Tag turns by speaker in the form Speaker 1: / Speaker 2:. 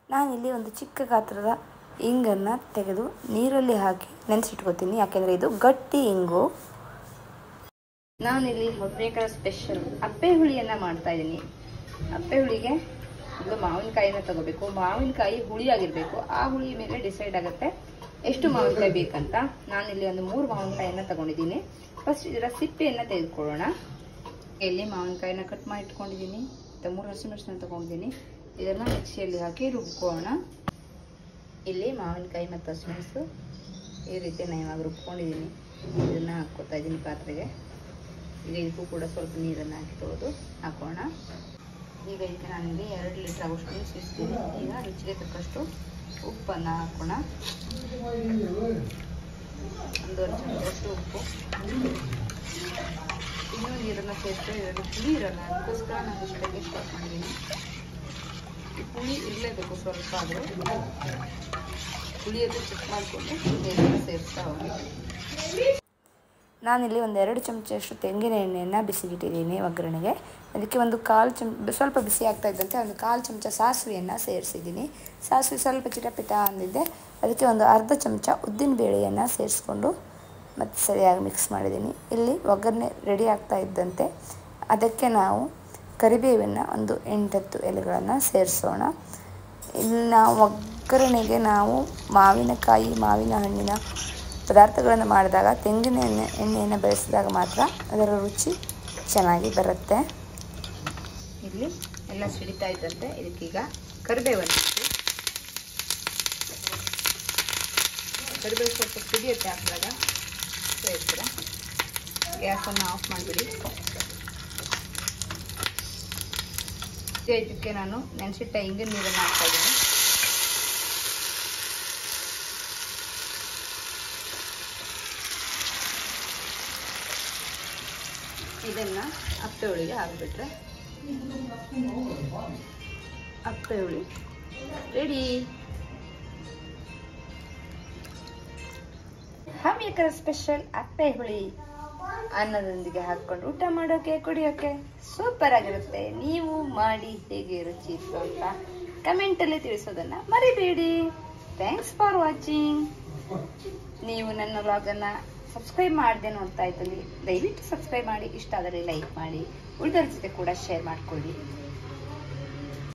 Speaker 1: ನಾನಿಲ್ಲಿ ಒಂದು ಚಿಕ್ಕ ಗಾತ್ರದ ಇಂಗನ್ನು ತೆಗೆದು ನೀರಲ್ಲಿ ಹಾಕಿ ನೆನೆಸಿಟ್ಕೋತೀನಿ ಯಾಕೆಂದರೆ ಇದು ಗಟ್ಟಿ ಇಂಗು ನಾನಿಲ್ಲಿ ಮೊದಲೇಕರ ಸ್ಪೆಷಲ್ ಅಪ್ಪೆ ಹುಳಿಯನ್ನು ಮಾಡ್ತಾ ಇದ್ದೀನಿ ಅಪ್ಪೆ ಹುಳಿಗೆ ಇದು ಮಾವಿನಕಾಯಿನ ತಗೋಬೇಕು ಮಾವಿನಕಾಯಿ ಹುಳಿ ಆಗಿರಬೇಕು ಆ ಹುಳಿ ಮೇಲೆ ಡಿಸೈಡ್ ಆಗುತ್ತೆ ಎಷ್ಟು ಮಾವಿನಕಾಯಿ ಬೇಕಂತ ನಾನಿಲ್ಲಿ ಒಂದು ಮೂರು ಮಾವಿನಕಾಯಿಯನ್ನು ತಗೊಂಡಿದ್ದೀನಿ ಫಸ್ಟ್ ಇದರ ಸಿಪ್ಪೆಯನ್ನು ತೆಗೆದುಕೊಳ್ಳೋಣ ಇಲ್ಲಿ ಮಾವಿನಕಾಯಿನ ಕಟ್ ಮಾಡಿ ಇಟ್ಕೊಂಡಿದ್ದೀನಿ ಮತ್ತು ಮೂರು ಹಸಿಮೆಣಸನ್ನ ತಗೊಂಡಿದ್ದೀನಿ ಇದನ್ನು ಮಿಕ್ಸಿಯಲ್ಲಿ ಹಾಕಿ ರುಬ್ಕೊಳ್ಳೋಣ ಇಲ್ಲಿ ಮಾವಿನಕಾಯಿ ಮತ್ತು ಹಸಿಮೆಣಸು ಈ ರೀತಿ ನಾನು ಇವಾಗ ರುಬ್ಕೊಂಡಿದ್ದೀನಿ ಇದನ್ನು ಹಾಕ್ಕೊತಾ ಇದ್ದೀನಿ ಪಾತ್ರೆಗೆ ಈಗ ಇದಕ್ಕೂ ಕೂಡ ಸ್ವಲ್ಪ ನೀರನ್ನು ಹಾಕಿ ತೊಳೆದು ಹಾಕೋಣ ಈಗ ಇದಕ್ಕೆ ನಾನಿಲ್ಲಿ ಎರಡು ಲೀಟ್ರ್ ಆಗೋಷ್ಟು ನೀರು ಸೇರಿಸ್ತೀನಿ ಈಗ ರುಚಿಗೆ ತಕ್ಕಷ್ಟು ಉಪ್ಪನ್ನು ಹಾಕೋಣ ಒಂದೂವರೆ ಚಮಚದಷ್ಟು ಉಪ್ಪು ಇನ್ನೂ ನೀರನ್ನು ಸೇರಿಸಿದ್ರೆ ಎರಡು ಪುಳಿ ಇರಲ್ಲ ಅದಕ್ಕೋಸ್ಕರ ನಾನು ಇಷ್ಟಕ್ಕೆ ಸ್ಟಾಪ್ ಮಾಡಿದ್ದೀನಿ ಈ ಪುಳಿ ಇರಲೇಬೇಕು ಸ್ವಲ್ಪ ಆದರೂ ಪುಳಿಯನ್ನು ಚೆಕ್ ಮಾಡಿಕೊಂಡು ನೀರನ್ನು ಸೇರಿಸ್ತಾ ಹೋಗಿ ನಾನಿಲ್ಲಿ ಒಂದು ಎರಡು ಚಮಚದಷ್ಟು ತೆಂಗಿನ ಎಣ್ಣೆಯನ್ನು ಬಿಸಿಗಿಟ್ಟಿದ್ದೀನಿ ಒಗ್ಗರಣೆಗೆ ಅದಕ್ಕೆ ಒಂದು ಕಾಲು ಚಮ್ ಸ್ವಲ್ಪ ಬಿಸಿ ಆಗ್ತಾ ಇದ್ದಂತೆ ಒಂದು ಕಾಲು ಚಮಚ ಸಾಸಿವೆಯನ್ನು ಸೇರಿಸಿದ್ದೀನಿ ಸಾಸಿವೆ ಸ್ವಲ್ಪ ಚಿಟಪಿಟ ಅಂದಿದ್ದೆ ಅದಕ್ಕೆ ಒಂದು ಅರ್ಧ ಚಮಚ ಉದ್ದಿನ ಬೇಳೆಯನ್ನು ಸೇರಿಸ್ಕೊಂಡು ಮತ್ತು ಸರಿಯಾಗಿ ಮಿಕ್ಸ್ ಮಾಡಿದ್ದೀನಿ ಇಲ್ಲಿ ಒಗ್ಗರಣೆ ರೆಡಿ ಆಗ್ತಾ ಇದ್ದಂತೆ ಅದಕ್ಕೆ ನಾವು ಕರಿಬೇವನ್ನು ಒಂದು ಎಂಟತ್ತು ಎಲೆಗಳನ್ನು ಸೇರಿಸೋಣ ಇಲ್ಲಿ ನಾವು ಒಗ್ಗರಣೆಗೆ ನಾವು ಮಾವಿನಕಾಯಿ ಮಾವಿನ ಹಣ್ಣಿನ ಪದಾರ್ಥಗಳನ್ನು ಮಾಡಿದಾಗ ತೆಂಗಿನ ಎಣ್ಣೆ ಎಣ್ಣೆಯನ್ನು ಬೆಳೆಸಿದಾಗ ಮಾತ್ರ ಅದರ ರುಚಿ ಚೆನ್ನಾಗಿ ಬರುತ್ತೆ ಇಲ್ಲಿ ಎಲ್ಲ ಸಿಡಿತಾ ಇದ್ದಂತೆ ಇದಕ್ಕೀಗ ಕರಿಬೇವನ್ನು ಹಾಕಿ ಕರಿಬೇವು ಸ್ವಲ್ಪ ಸಿಡಿಯುತ್ತೆ ಹಾಕಿದಾಗ ಸೇರಿಸ್ತೀರ ಗ್ಯಾಸನ್ನು ಆಫ್ ಮಾಡಿಬಿಡಿ ಇದಕ್ಕೆ ನಾನು ನೆನೆಸಿಟ್ಟ ಇಂಗಿನ ನೀರನ್ನು ಹಾಕ್ತಾ ಇದ್ದೀನಿ ಇದನ್ನ ಅಪ್ಪೆ ಹುಳಿಗೆ ಹಾಕ್ಬಿಟ್ರೆ ಅಪ್ಪೆ ಹುಳಿ ರೆಡಿ ಹಮ್ಮಿಕರ ಸ್ಪೆಷಲ್ ಅಪ್ಪೆ ಹುಳಿ ಅನ್ನದೊಂದಿಗೆ ಹಾಕೊಂಡು ಊಟ ಮಾಡೋಕೆ ಕುಡಿಯೋಕೆ ಸೂಪರ್ ಆಗಿರುತ್ತೆ ನೀವು ಮಾಡಿ ಹೇಗೆ ರುಚಿ ಇತ್ತು ಅಂತ ಕಮೆಂಟಲ್ಲಿ ತಿಳಿಸೋದನ್ನ ಮರಿಬೇಡಿ ಥ್ಯಾಂಕ್ಸ್ ಫಾರ್ ವಾಚಿಂಗ್ ನೀವು ನನ್ನ ವ್ಲಾಗನ್ನು ಸಬ್ಸ್ಕ್ರೈಬ್ ಮಾಡದೆ ನೋಡ್ತಾ ಇದ್ದಲ್ಲಿ ದಯವಿಟ್ಟು ಸಬ್ಸ್ಕ್ರೈಬ್ ಮಾಡಿ ಇಷ್ಟ ಆದರೆ ಲೈಕ್ ಮಾಡಿ ಉಳಿದರ ಜೊತೆ ಕೂಡ ಶೇರ್ ಮಾಡ್ಕೊಳ್ಳಿ